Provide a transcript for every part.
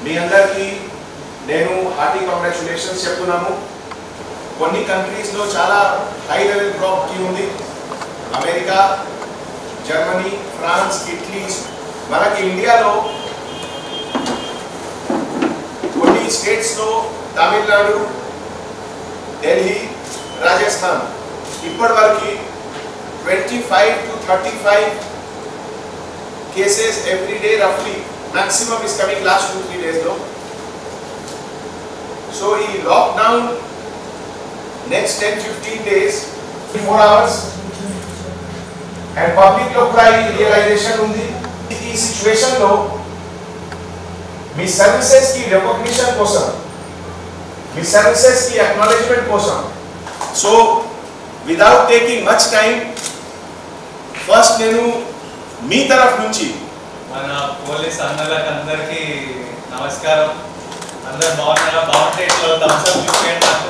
మీ అందరికీ నేను hearty congratulations చెప్తున్నాము కొన్ని కంట్రీస్లో చాలా హై లెవెల్ ప్రాపర్టీ ఉంది అమెరికా జర్మనీ ఫ్రాన్స్ ఇటలీ మనకి ఇండియాలో కొన్ని స్టేట్స్లో తమిళనాడు ఢిల్లీ రాజస్థాన్ ఇప్పటి వరకు twenty five to thirty five cases every day రఫ్లీ maximum is coming last two three days though so ఈ lockdown next ten fifteen days four hours and public లో కూడా ఈ రియలైజేషన్ ఉంది ఈ సిచ్యువేషన్ లో మీ సర్వీసెస్ కి రికగ్నిషన్ కోసం మీ సర్వీసెస్ కి అక్నాలెడ్జ్మెంట్ కోసం so without taking much time first నేను మీ తరఫు నుంచి మన పోలీస్ అన్నలకు అందరికీ నమస్కారం అందరు బాగున్నారా బాగుంటే ఇట్లా థమ్స్ అప్ చూపించండి నాకు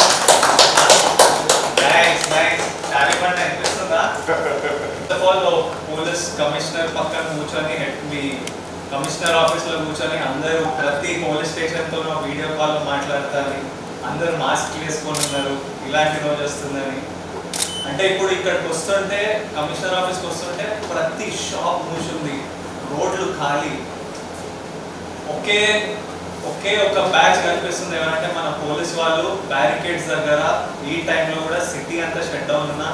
నైస్ నైస్ చాలా పంట అనిపిస్తుందా first of all police commissioner పక్కన కూర్చొని హెడ్ మీ కమిషనర్ ఆఫీస్లో కూర్చొని అందరూ ప్రతి పోలీస్ స్టేషన్తో వీడియో కాల్ మాట్లాడతారు అందరూ మాస్క్ వేసుకొని ఉన్నారు ఇలాంటి రోజు వస్తుందని అంటే ఇప్పుడు ఇక్కడికి వస్తుంటే కమిషనర్ ఆఫీస్కి వస్తుంటే ప్రతి షాప్ మూసింది రోడ్లు ఖాళీ ఒకే ఒకే ఒక బ్యాచ్ కనిపిస్తుంది ఏమంటే మన పోలీస్ వాళ్ళు బ్యారికేడ్స్ దగ్గర ఈ టైంలో కూడా సిటీ అంతా షట్ డౌన్ ఉన్న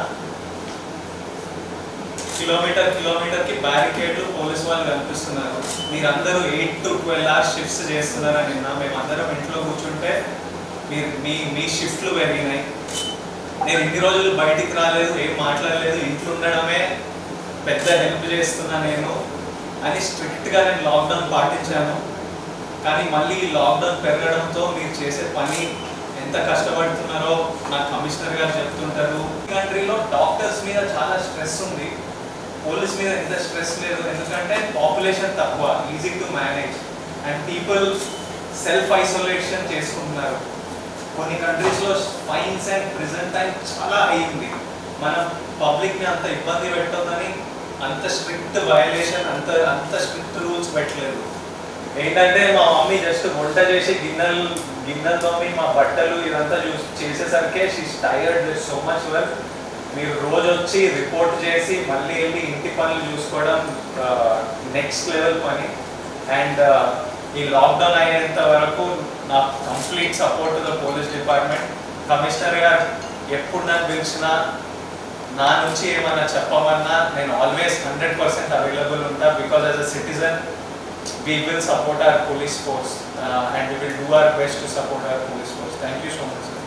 కిలోమీటర్ కిలోమీటర్ కి బ్యారికేడ్లు పోలీస్ వాళ్ళు కనిపిస్తున్నారు మీరందరూ eight to twelve hours shifts చేస్తున్నారని నిన్న మేమందరం ఇంట్లో కూర్చుంటే మీరు మీ మీ షిఫ్ట్లు పెరిగినాయి నేను ఇన్ని రోజులు బయటికి రాలేదు ఏం మాట్లాడలేదు ఇంట్లో ఉండడమే పెద్ద హెల్ప్ చేస్తున్నా నేను అని స్ట్రిక్ట్గా నేను లాక్డౌన్ పాటించాను కానీ మళ్ళీ ఈ లాక్డౌన్ పెరగడంతో మీరు చేసే పని ఎంత కష్టపడుతున్నారో నా కమిషనర్ గారు చెప్తుంటారు ఈ కంట్రీలో డాక్టర్స్ మీద చాలా స్ట్రెస్ ఉంది పోలీస్ మీద ఎంత స్ట్రెస్ లేదు ఎందుకంటే పాపులేషన్ తక్కువ easy to manage and people self isolation చేసుకుంటున్నారు కొన్ని కంట్రీస్లో ఫైన్స్ అండ్ ప్రిజెంట్ టైం చాలా అయ్యింది మనం పబ్లిక్ని అంత ఇబ్బంది పెట్టొద్దని అంత స్ట్రిక్ట్ వయలేషన్ అంత అంత స్ట్రిక్ట్ రూల్స్ పెట్టలేదు ఏంటంటే మా మమ్మీ జస్ట్ వంట చేసి గిన్నెలు గిన్నెలు తోమి మా బట్టలు ఇదంతా చూసి చేసేసరికి she's tired so much work మీరు రోజు వచ్చి రిపోర్ట్ చేసి మళ్ళీ వెళ్ళి ఇంటి పనులు చూసుకోవడం నెక్స్ట్ లెవెల్ పని అండ్ ఈ లాక్డౌన్ అయ్యేంత వరకు నాకు complete support the police department commissioner గారు ఎప్పుడు నన్ను పిలిచినా నా నుంచి ఏమన్నా చెప్పమన్నా నేను ఆల్వేస్ హండ్రెడ్ పర్సెంట్ అవైలబుల్ ఉంటా because as a citizen we will support our police force uh, and we will do our best to support our police force. Thank you so much. Sir.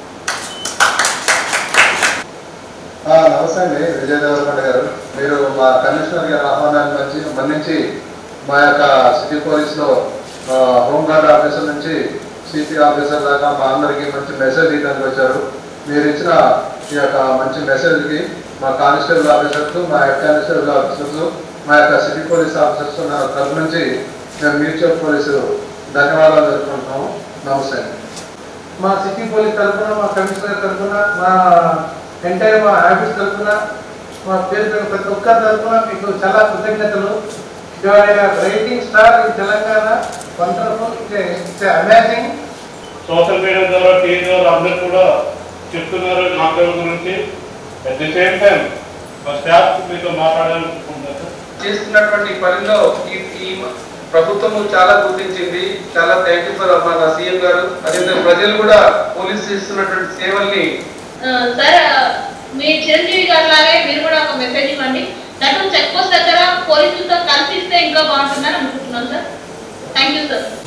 ఆ, నమస్తే అండి విజయ్ దేవరకొండ గారు మీరు మా commissioner గారి ఆహ్వానాన్ని మంచి మన్నించి మా యొక్క సిటీ పోలీస్లో ఆ, హోంగార్డ్ ఆఫీసర్ నుంచి సిపి ఆఫీసర్ దాకా మా అందరికీ మంచి మెసేజ్ ఇవ్వడానికి వచ్చారు మీరు ఇచ్చిన ఈ యొక్క మంచి మెసేజ్కి మా కానిస్టేబుల్ ఆఫీసర్స్ మా హెడ్ కానిస్టేబుల్ ఆఫీసర్స్ మా యొక్క సిటీ పోలీస్ ఆఫీసర్స్ నా తరఫు నుంచి మేము మ్యూచువల్ పోలీసు ధన్యవాదాలు జరుపుకుంటున్నాము నమస్తే అండి మా సిటీ పోలీస్ తరఫున మా కమిషనర్ తరఫున మా ఎంటైర్ మా ఆఫీస్ తరఫున మా పేరు పేరు ప్రతి ఒక్కరి తరఫున మీకు చాలా కృతజ్ఞతలు writing star in Telangana wonderful it's amazing social media ద్వారా టీవీ ద్వారా అందరూ కూడా చెప్తున్నారు లాక్డౌన్ గురించి అట్ ది సేమ్ టైం మా స్టాఫ్ మీతో మాట్లాడాలనుకుంటున్నారు సార్ చేస్తున్నటువంటి పనిలో ఈ ఈ ప్రభుత్వము చాలా గుర్తించింది చాలా థ్యాంక్ యూ ఫర్ మన సీఎం గారు అదేవిధంగా ప్రజలు కూడా పోలీసు చేస్తున్నటువంటి సేవల్ని ఆ, సార్ ఆ, మీ చిరంజీవి గారు లాగే మీరు కూడా ఒక మెసేజ్ ఇవ్వండి దట్ చెక్ పోస్ట్ దగ్గర పోలీసులతో కలిసి ఇస్తే ఇంకా బాగుంటుందని అనుకుంటున్నాం సార్ థ్యాంక్ యూ సార్